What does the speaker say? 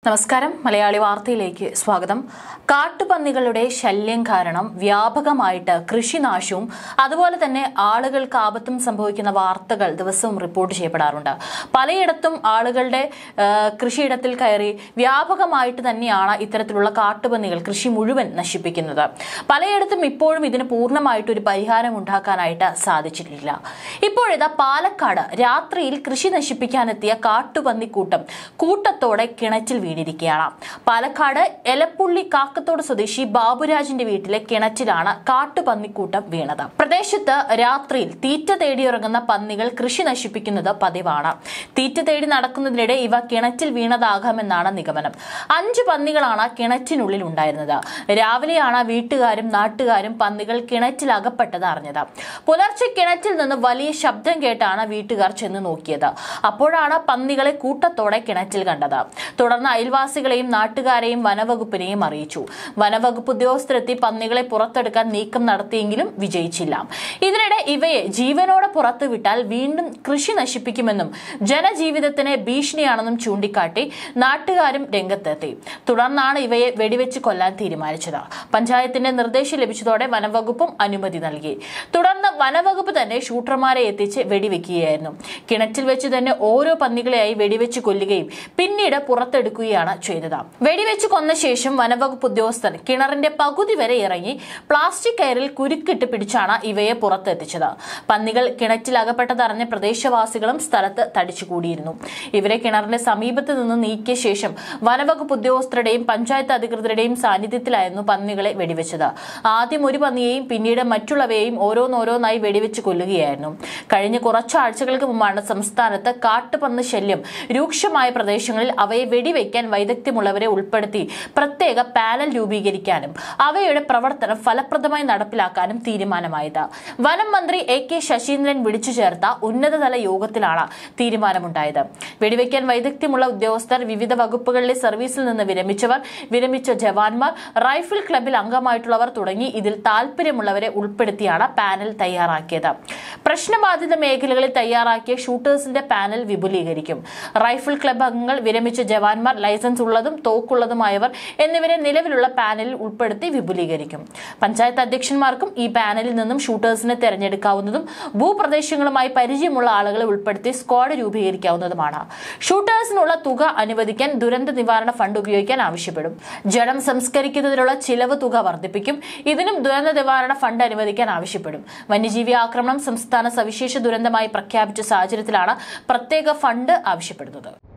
നമസ്കാരം മലയാളി വാർത്തയിലേക്ക് സ്വാഗതം കാട്ടുപന്നികളുടെ ശല്യം കാരണം വ്യാപകമായിട്ട് കൃഷിനാശവും അതുപോലെ തന്നെ ആളുകൾക്ക് ആപത്തും സംഭവിക്കുന്ന വാർത്തകൾ ദിവസവും റിപ്പോർട്ട് ചെയ്യപ്പെടാറുണ്ട് പലയിടത്തും ആളുകളുടെ ആ, കൃഷിയിടത്തിൽ കയറി വ്യാപകമായിട്ട് തന്നെയാണ് ഇത്തരത്തിലുള്ള കാട്ടുപന്നികൾ കൃഷി മുഴുവൻ നശിപ്പിക്കുന്നത് പലയിടത്തും ഇപ്പോഴും ഇതിന് പൂർണ്ണമായിട്ട് ഒരു പരിഹാരം ഉണ്ടാക്കാനായിട്ട് സാധിച്ചിട്ടില്ല ഇപ്പോഴിതാ പാലക്കാട് രാത്രിയിൽ കൃഷി നശിപ്പിക്കാനെത്തിയ കാട്ടുപന്നിക്കൂട്ടം കൂട്ടത്തോടെ കിണറ്റിൽ വീണിരിക്കുകയാണ് പാലക്കാട് എലപ്പുള്ളി കാക്കത്തോട് സ്വദേശി ബാബുരാജിന്റെ വീട്ടിലെ കിണറ്റിലാണ് കാട്ടുപന്നിക്കൂട്ടം വീണത് പ്രദേശത്ത് രാത്രിയിൽ തീറ്റ തേടിയിറങ്ങുന്ന പന്നികൾ കൃഷി നശിപ്പിക്കുന്നത് പതിവാണ് തീറ്റ തേടി നടക്കുന്നതിനിടെ ഇവ കിണറ്റിൽ വീണതാകാമെന്നാണ് നിഗമനം അഞ്ച് പന്നികളാണ് കിണറ്റിനുള്ളിൽ ഉണ്ടായിരുന്നത് രാവിലെയാണ് വീട്ടുകാരും നാട്ടുകാരും പന്നികൾ കിണറ്റിൽ അകപ്പെട്ടത് അറിഞ്ഞത് പുലർച്ചെ കിണറ്റിൽ നിന്ന് വലിയ ശബ്ദം കേട്ടാണ് വീട്ടുകാർ ചെന്ന് നോക്കിയത് അപ്പോഴാണ് പന്നികളെ കൂട്ടത്തോടെ കിണറ്റിൽ കണ്ടത് തുടർന്ന് അയൽവാസികളെയും നാട്ടുകാരെയും വനവകുപ്പിനെയും അറിയിച്ചു വനവകുപ്പ് ഉദ്യോഗസ്ഥരെത്തി പന്നികളെ പുറത്തെടുക്കാൻ നീക്കം നടത്തിയെങ്കിലും വിജയിച്ചില്ല ഇതിനിടെ ഇവയെ ജീവനോടെ പുറത്തുവിട്ടാൽ വീണ്ടും കൃഷി നശിപ്പിക്കുമെന്നും ജനജീവിതത്തിന് ഭീഷണിയാണെന്നും ചൂണ്ടിക്കാട്ടി നാട്ടുകാരും രംഗത്തെത്തി തുടർന്നാണ് ഇവയെ വെടിവെച്ച് കൊല്ലാൻ തീരുമാനിച്ചത് പഞ്ചായത്തിന്റെ നിർദ്ദേശം ലഭിച്ചതോടെ വനവകുപ്പും അനുമതി നൽകി തുടർന്ന് വനവകുപ്പ് തന്നെ ഷൂട്ടർമാരെ എത്തിച്ച് വെടിവെക്കുകയായിരുന്നു കിണറ്റിൽ വെച്ച് തന്നെ ഓരോ പന്നികളെയായി വെടിവെച്ച് കൊല്ലുകയും പിന്നീട് പുറത്തെടുക്കുകയാണ് ചെയ്തത് വെടിവെച്ച് കൊന്ന ശേഷം വനവകുപ്പ് ഉദ്യോഗസ്ഥർ കിണറിന്റെ പകുതി വരെ ഇറങ്ങി പ്ലാസ്റ്റിക് കയറിൽ കുരുക്കിട്ട് പിടിച്ചാണ് ഇവയെ പുറത്തെത്തിച്ചത് പന്നികൾ കിണറ്റിൽ അകപ്പെട്ടതറിഞ്ഞ പ്രദേശവാസികളും സ്ഥലത്ത് തടിച്ചുകൂടിയിരുന്നു ഇവരെ കിണറിന്റെ സമീപത്ത് നിന്ന് നീക്കിയ ശേഷം വനവകുപ്പ് ഉദ്യോഗസ്ഥരുടെയും പഞ്ചായത്ത് അധികൃതരുടെയും സാന്നിധ്യത്തിലായിരുന്നു പന്നികളെ വെടിവെച്ചത് ആദ്യം ഒരു പന്നിയെയും പിന്നീട് മറ്റുള്ളവയെയും ഓരോന്നോരോന്നായി വെടിവെച്ച് കൊല്ലുകയായിരുന്നു കഴിഞ്ഞ കുറച്ചാഴ്ചകൾക്ക് മുമ്പാണ് സംസ്ഥാനത്ത് കാട്ടുപന്നി ശല്യം രൂക്ഷമായ പ്രദേശങ്ങളിൽ അവയെ വെടിവെക്കാൻ വൈദഗ്ധ്യമുള്ളവരെ ഉൾപ്പെടുത്തി പ്രത്യേക പാനൽ രൂപീകരിക്കാനും അവയുടെ പ്രവർത്തനം ഫലപ്രദമായി നടപ്പിലാക്കാനും തീരുമാനമായത് വനം മന്ത്രി എ കെ ശശീന്ദ്രൻ വിളിച്ചു ചേർത്ത ഉന്നതതല യോഗത്തിലാണ് തീരുമാനമുണ്ടായത് വെടിവെക്കാൻ വൈദഗ്ധ്യമുള്ള ഉദ്യോഗസ്ഥർ വിവിധ വകുപ്പുകളിലെ സർവീസിൽ നിന്ന് വിരമിച്ചവർ വിരമിച്ച ജവാന്മാർ റൈഫിൾ ക്ലബിൽ അംഗമായിട്ടുള്ളവർ തുടങ്ങി ഇതിൽ താല്പര്യമുള്ളവരെ ഉൾപ്പെടുത്തിയാണ് പാനൽ തയ്യാറാക്കിയത് പ്രശ്നബാധിത മേഖലകളിൽ തയ്യാറാക്കിയ ഷൂട്ടേഴ്സിന്റെ പാനൽ വിപുലീകരിക്കും റൈഫിൾ ക്ലബ് അംഗങ്ങൾ വിരമിച്ച ജവാന്മാർ ലൈസൻസ് ഉള്ളതും തോക്കുള്ളതുമായവർ എന്നിവരെ നിലവിലുള്ള പാനലിൽ ഉൾപ്പെടുത്തി വിപുലീകരിക്കും പഞ്ചായത്ത് അധ്യക്ഷന്മാർക്കും ഈ പാനലിൽ നിന്നും ഷൂട്ടേഴ്സിനെ തെരഞ്ഞെടുക്കാവുന്നതും ഭൂപ്രദേശങ്ങളുമായി പരിചയമുള്ള ആളുകളെ ഉൾപ്പെടുത്തി സ്ക്വാഡ് രൂപീകരിക്കാവുന്നതുമാണ് ഷൂട്ടേഴ്സിനുള്ള തുക അനുവദിക്കാൻ ദുരന്ത നിവാരണ ഫണ്ട് ഉപയോഗിക്കാൻ ആവശ്യപ്പെടും ജഡം സംസ്കരിക്കുന്നതിനുള്ള ചിലവ് തുക വർദ്ധിപ്പിക്കും ഇതിനും ദുരന്ത നിവാരണ ഫണ്ട് അനുവദിക്കാൻ ആവശ്യപ്പെടും വന്യജീവി ആക്രമണം സംസ്ഥാന സവിശേഷ ദുരന്തമായി പ്രഖ്യാപിച്ച സാഹചര്യത്തിലാണ് പ്രത്യേക ഫണ്ട് ആവശ്യപ്പെടുന്നത്